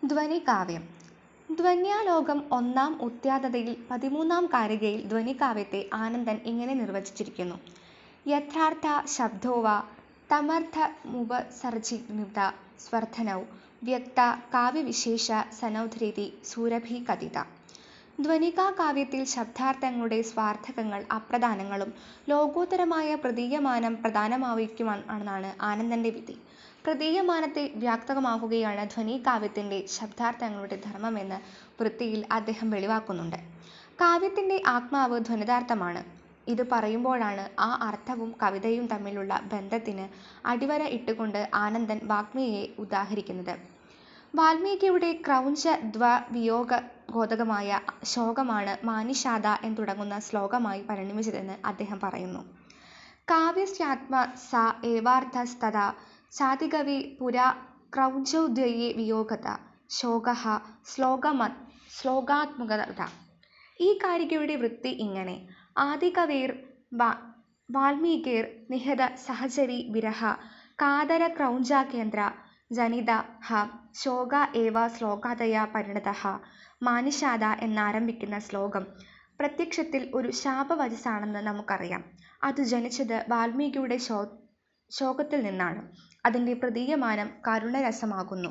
ധ്വനികാവ്യം ധ്വന്യാലോകം ഒന്നാം ഉദ്യാതതയിൽ പതിമൂന്നാം കാരികയിൽ ധ്വനികാവ്യത്തെ ആനന്ദൻ ഇങ്ങനെ നിർവചിച്ചിരിക്കുന്നു. യഥാർത്ഥ ശബ്ദോ വാ തമർത്ഥമുപസർജിതമിത സ്വരധനൗ വ്യക്താ കാവ്യവിശേഷ സനോധരേതി സുരഭികഥിത. ധ്വനികാവ്യത്തിൽ ശബ്ദാർത്ഥങ്ങളുടെ സ്വാർത്ഥകങ്ങൾ അപ്രധാനങ്ങളും ലോകോത്തരമായ പ്രതീയമാനം പ്രധാനമായിരിക്കുമെന്നാണ് ആനന്ദന്റെ വിധി. പ്രതീയമാനത്തെ വ്യാപകമാക്കുകയാണ് ധ്വനികാവ്യത്തിന്റെ ശബ്ദാർത്ഥങ്ങളുടെ ധർമ്മമെന്ന് വൃത്തിയിൽ അദ്ദേഹം വെളിവാക്കുന്നുണ്ട്. കാവ്യത്തിന്റെ ആത്മാവ് ധ്വനിതാർത്ഥമാണ്. ഇത് പറയുമ്പോഴാണ് ആ അർത്ഥവും കവിതയും തമ്മിലുള്ള ബന്ധത്തിന് അടിവര ഇട്ടുകൊണ്ട് ആനന്ദൻ വാഗ്മിയെ ഉദാഹരിക്കുന്നത്. വാല്മീകിയുടെ ക്രൗഞ്ച-ദ്വവിയോഗോദ്ഗമായ ശോകമാണ് മാനിഷാദ എന്നു തുടങ്ങുന്ന ശ്ലോകമായി പരിണമിച്ചതെന്ന് അദ്ദേഹം പറയുന്നു. കാവ്യസ്യാത്മാ സ ഏവാർത്ഥസ്തഥാ ചാതികവി പുരാ ക്രൗഞ്ചോദ്വയേ വിയോഗതഃ ശോകഃ ശ്ലോകാത്മകഃ. ഈ കാരികയുടെ വൃത്തി ഇങ്ങനെ. ആദികവേർ വാല്മീകിർ നിഹത സഹചരീ വിരഹ കാതരക്രൗഞ്ചാകേന്ദ്ര ജനിതഃ ശോക ഏവ ശ്ലോകാദയാ പരിണതഃ മാനിഷാദ എന്നാരംഭിക്കുന്ന ശ്ലോകം പ്രത്യക്ഷത്തിൽ ഒരു ശാപവചസ്സാണെന്ന് നമുക്കറിയാം. അതു ജനിച്ചത് വാല്മീകിയുടെ ശോകത്തിൽ നിന്നാണ്. അതിന്റെ പ്രതീയമാനം കരുണരസമാകുന്നു.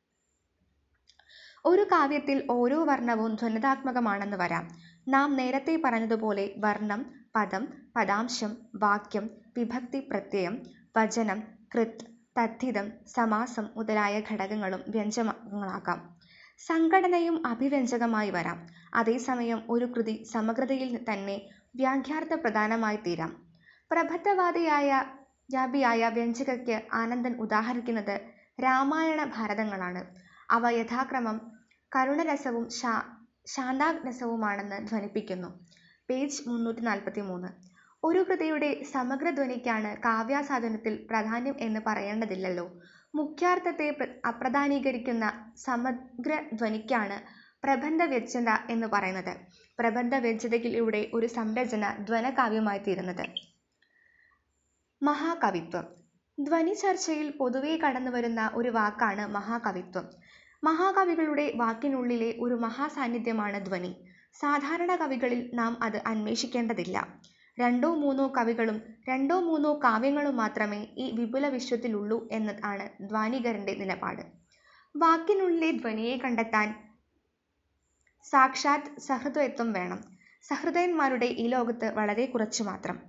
ഒരു കാവ്യത്തിൽ ഓരോ വർണവും ധ്വനിതാത്മകമാണെന്ന് വരാം. നാം നേരത്തെ പറഞ്ഞതുപോലെ വർണം, പദം, പദാംശം, വാക്യം, വിഭക്തിപ്രത്യയം, വചനം, കൃത്ത്, തദ്ധിതം, സമാസം മുതലായ ഘടകങ്ങളും വ്യഞ്ജകങ്ങളാകാം. സംഘടനയും അഭിവ്യഞ്ജകമായി വരാം. അതേസമയം ഒരു കൃതി സമഗ്രതയിൽ തന്നെ വാക്യാർത്ഥപ്രധാനമായിത്തീരാം. പ്രബന്ധവാദിയായ വ്യഞ്ജകയ്ക്ക് ആനന്ദൻ ഉദാഹരിക്കുന്നത് രാമായണ-ഭാരതങ്ങളാണ്. അവ യഥാക്രമം കരുണരസവും ശാന്തരസവുമാണെന്ന് ധ്വനിപ്പിക്കുന്നു. പേജ് മുന്നൂറ്റിനാല്പത്തിമൂന്ന്. ഒരു കൃതിയുടെ സമഗ്രധ്വനിക്കാണ് കാവ്യാസ്വാദനത്തിൽ പ്രാധാന്യം എന്ന് പറയേണ്ടതില്ലല്ലോ. മുഖ്യാർത്ഥത്തെ അപ്രധാനീകരിക്കുന്ന സമഗ്രധ്വനിക്കാണ് പ്രബന്ധവ്യഞ്ജന എന്ന് പറയുന്നത്. പ്രബന്ധവ്യഞ്ജനയിലൂടെ ഒരു സംരചന ധ്വനികാവ്യമായിത്തീരുന്നത്. മഹാകവിത്വം ധ്വനിചർച്ചയിൽ പൊതുവേ കടന്നുവരുന്ന ഒരു വാക്കാണ് മഹാകവിത്വം. മഹാകവികളുടെ വാക്കിനുള്ളിലെ ഒരു മഹാസാന്നിധ്യമാണ് ധ്വനി. സാധാരണ കവികളിൽ നാം അത് അന്വേഷിക്കേണ്ടതില്ല. രണ്ടോ മൂന്നോ കവികളും രണ്ടോ മൂന്നോ കാവ്യങ്ങളും മാത്രമേ ഈ വിപുലവിശ്വത്തിലുള്ളൂ എന്നതാണ് ധ്വാനികരുടെ നിലപാട്. വാക്കിനുള്ളിലെ ധ്വനിയെ കണ്ടെത്താൻ സാക്ഷാൽ സഹൃദയത്വം വേണം. സഹൃദയന്മാരുടെ ഈ ലോകത്ത് വളരെ കുറച്ചുമാത്രം.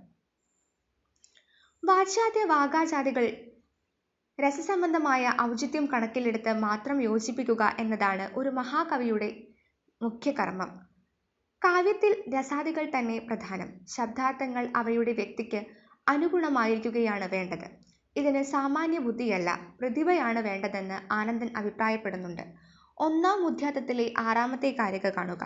വാച്യാർത്ഥ-വാഗാചാദികൾ രസസംബന്ധമായ ഔചിത്യം കണക്കിലെടുത്ത് മാത്രം യോജിപ്പിക്കുക എന്നതാണ് ഒരു മഹാകവിയുടെ മുഖ്യകർമ്മം. കാവ്യത്തിൽ രസാദികൾ തന്നെ പ്രധാനം. ശബ്ദാർത്ഥങ്ങൾ അവയുടെ വ്യക്തിക്ക് അനുഗുണമായിരിക്കുകയാണ് വേണ്ടത്. ഇതിന് സാമാന്യബുദ്ധിയല്ല, പ്രതിഭയാണ് വേണ്ടതെന്ന് ആനന്ദൻ അഭിപ്രായപ്പെടുന്നുണ്ട്. ഒന്നാം ഉദ്യാതത്തിലെ ആറാമത്തെ കാരിക കാണുക.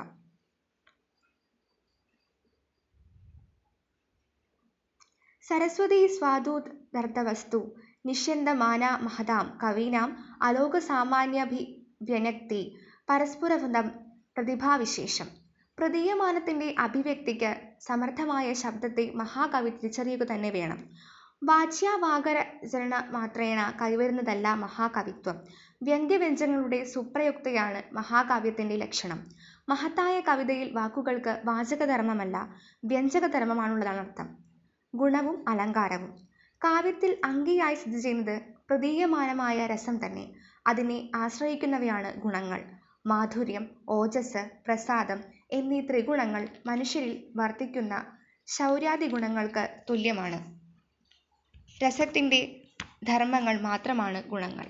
സരസ്വതീ സ്വാദുദരതവസ്തു നിഷ്യന്ദമാനാ മഹതാം കവീനാം അലോകസാമാന്യാഭിവ്യഞ്ജയതി പരസ്ഫുരതം പ്രതിഭാവിശേഷം. പ്രതീയമാനത്തിന്റെ അഭിവ്യക്തിക്ക് സമർത്ഥമായ ശബ്ദത്തെ മഹാകവി തിരിച്ചറിയുക തന്നെ വേണം. വാച്യാവാഗരചനമാത്രേണ കൈവരുന്നതല്ല മഹാകവിത്വം. വ്യംഗ്യവ്യഞ്ജനങ്ങളുടെ സുപ്രയോഗത്തിലാണ് മഹാകാവ്യത്തിന്റെ ലക്ഷണം. മഹത്തായ കവിതയിൽ വാക്കുകൾക്ക് വാചകധർമ്മമല്ല, വ്യഞ്ജകധർമ്മമാണുള്ളതെന്നർത്ഥം. ഗുണവും അലങ്കാരവും കാവ്യത്തിൽ അങ്കിയായി സ്ഥിതിചെയ്യുന്നത് പ്രതീയമാനമായ രസം തന്നെ. അതിനെ ആശ്രയിക്കുന്നവയാണ് ഗുണങ്ങൾ. മാധുര്യം, ഓജസ്സ്, പ്രസാദം എന്നീ ത്രിഗുണങ്ങൾ മനുഷ്യരിൽ വർത്തിക്കുന്ന ശൗര്യാദിഗുണങ്ങൾക്ക് തുല്യമാണ്. രസത്തിന്റെ ധർമ്മങ്ങൾ മാത്രമാണ് ഗുണങ്ങൾ.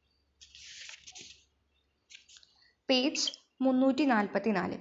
പേജ് മുന്നൂറ്റിനാല്പത്തിനാല്.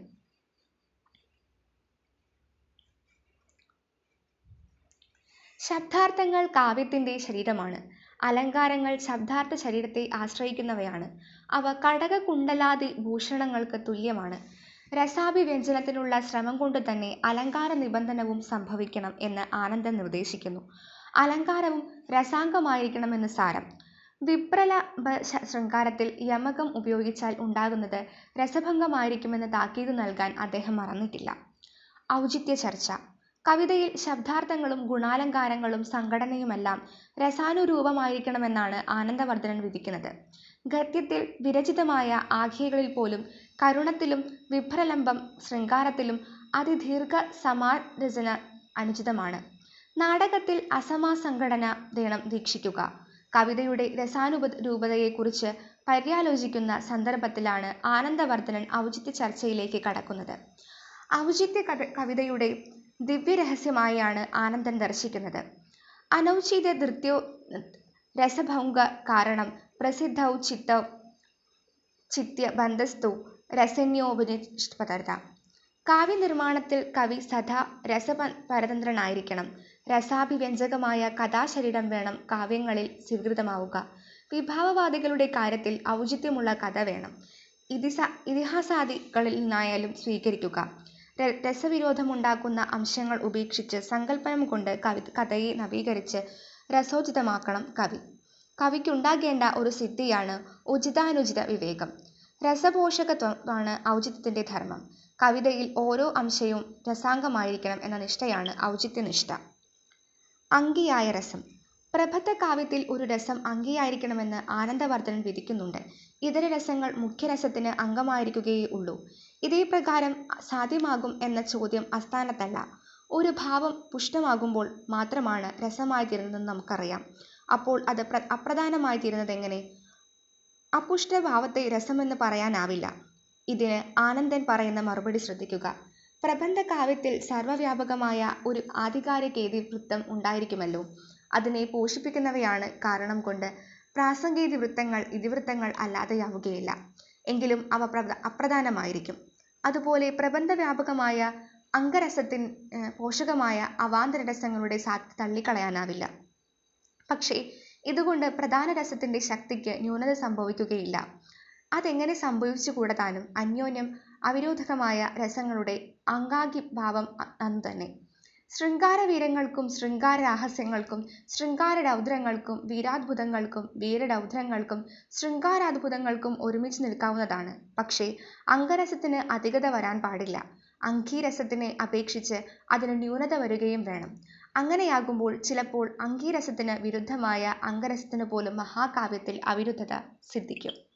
ശബ്ദാർത്ഥങ്ങൾ കാവ്യത്തിന്റെ ശരീരമാണ്. അലങ്കാരങ്ങൾ ശബ്ദാർത്ഥശരീരത്തെ ആശ്രയിക്കുന്നവയാണ്. അവ കടകകുണ്ഡലാദി ഭൂഷണങ്ങൾക്ക് തുല്യമാണ്. രസാഭിവ്യഞ്ജനത്തിനുള്ള ശ്രമം കൊണ്ടുതന്നെ അലങ്കാരനിബന്ധനവും സംഭവിക്കണം എന്ന് ആനന്ദൻ നിർദ്ദേശിക്കുന്നു. അലങ്കാരവും രസാംഗമായിരിക്കണമെന്ന് സാരം. വിപ്രലംഭശൃംഗാരത്തിൽ യമകം ഉപയോഗിച്ചാൽ ഉണ്ടാകുന്നത് രസഭംഗമായിരിക്കുമെന്ന് താക്കീതു നൽകാൻ അദ്ദേഹം മറന്നിട്ടില്ല. ഔചിത്യചർച്ച കവിതയിൽ ശബ്ദാർത്ഥങ്ങളും ഗുണാലങ്കാരങ്ങളും സംഘടനയുമെല്ലാം രസാനുരൂപമായിരിക്കണമെന്നാണ് ആനന്ദവർദ്ധനൻ വിധിക്കുന്നത്. ഗദ്യത്തിൽ വിരചിതമായ ആഖ്യകളിൽ പോലും കരുണത്തിലും വിഭ്രലംബം ശൃംഗാരത്തിലും അതിദീർഘസമാരചന അനുചിതമാണ്. നാടകത്തിൽ അസമാസംഘടന വേണം വീക്ഷിക്കുക. കവിതയുടെ രസാനുരൂപതയെക്കുറിച്ച് പര്യാലോചിക്കുന്ന സന്ദർഭത്തിലാണ് ആനന്ദവർദ്ധനൻ ഔചിത്യചർച്ചയിലേക്ക് കടക്കുന്നത്. ഔചിത്യം കവിതയുടെ ദിവ്യരഹസ്യമായാണ് ആനന്ദൻ ദർശിക്കുന്നത്. അനൗചിത്യധൃത്യോ രസഭംഗകാരണം പ്രസിദ്ധൗചിത്യബന്ധസ്ഥോ രസന്യോപനിഷദ്പരത. കാവ്യനിർമ്മാണത്തിൽ കവി സദാ രസപരതന്ത്രനായിരിക്കണം. രസാഭിവ്യഞ്ജകമായ കഥാശരീരം വേണം കാവ്യങ്ങളിൽ സ്വീകൃതമാവുക. വിഭാവവാദികളുടെ കാര്യത്തിൽ ഔചിത്യമുള്ള കഥ വേണം ഇതിഹാസാദികളിൽ നിന്നായാലും സ്വീകരിക്കുക. രസവിരോധമുണ്ടാക്കുന്ന അംശങ്ങൾ ഉപേക്ഷിച്ച് സങ്കല്പനം കൊണ്ട് കഥയെ നവീകരിച്ച് രസോചിതമാക്കണം കവി. കവിക്കുണ്ടാകേണ്ട ഒരു സിദ്ധിയാണ് ഉചിതാനുചിത വിവേകം. രസപോഷകത്വമാണ് ഔചിത്യത്തിന്റെ ധർമ്മം. കവിതയിൽ ഓരോ അംശവും രസാംഗമായിരിക്കണം എന്ന നിഷ്ഠയാണ് ഔചിത്യനിഷ്ഠ. അംഗീയായ രസം. പ്രബന്ധകാവ്യത്തിൽ ഒരു രസം അംഗീയായിരിക്കണമെന്ന് ആനന്ദവർദ്ധനൻ വിധിക്കുന്നുണ്ട്. ഇതര രസങ്ങൾ മുഖ്യരസത്തിന് അംഗമായിരിക്കുകയേ ഉള്ളൂ. ഇതെപ്രകാരം സാധ്യമാകും എന്ന ചോദ്യം അസ്ഥാനത്തല്ല. ഒരു ഭാവം പുഷ്ടമാകുമ്പോൾ മാത്രമാണ് രസമായിത്തീരുന്നതെന്ന് നമുക്കറിയാം. അപ്പോൾ അത് അപ്രധാനമായിത്തീരുന്നതെങ്ങനെ? അപുഷ്ടഭാവത്തെ രസമെന്ന് പറയാനാവില്ല. ഇതിന് ആനന്ദൻ പറയുന്ന മറുപടി ശ്രദ്ധിക്കുക. പ്രബന്ധകാവ്യത്തിൽ സർവ്വവ്യാപകമായ ഒരു ആധികാരികേതിവൃത്തം ഉണ്ടായിരിക്കുമല്ലോ. അതിനെ പോഷിപ്പിക്കുന്നവയാണ് കാരണം കൊണ്ട് പ്രാസംഗികേതിവൃത്തങ്ങൾ ഇതിവൃത്തങ്ങൾ അല്ലാതെയാവുകയില്ല. എങ്കിലും അവ അപ്രധാനമായിരിക്കും. അതുപോലെ പ്രബന്ധവ്യാപകമായ അംഗരസത്തിന് പോഷകമായ അവാന്തരരസങ്ങളുടെ സാധ്യത തള്ളിക്കളയാനാവില്ല. പക്ഷേ ഇതുകൊണ്ട് പ്രധാനരസത്തിന്റെ ശക്തിക്ക് ന്യൂനത സംഭവിക്കുകയില്ല. അതെങ്ങനെ സംഭവിച്ചുകൂടാതാനും. അന്യോന്യം അവിരോധകമായ രസങ്ങളുടെ അംഗാംഗീഭാവം നന്നുതന്നെ. ശൃംഗാരവീര്യങ്ങൾക്കും ശൃംഗാരരാഹിത്യങ്ങൾക്കും ശൃംഗാരരൗദ്രങ്ങൾക്കും വീരാദ്ഭുതങ്ങൾക്കും വീരരൗദ്രങ്ങൾക്കും ശൃംഗാരാദ്ഭുതങ്ങൾക്കും ഒരുമിച്ചു നിൽക്കാവുന്നതാണ്. പക്ഷേ അംഗരസത്തിന് അധികത വരാൻ പാടില്ല. അംഗീരസത്തിനെ അപേക്ഷിച്ച് അതിന് ന്യൂനത വരുകയും വേണം. അങ്ങനെയാകുമ്പോൾ ചിലപ്പോൾ അംഗീരസത്തിന് വിരുദ്ധമായ അംഗരസത്തിനുപോലും മഹാകാവ്യത്തിൽ അവിരുദ്ധത സിദ്ധിക്കും.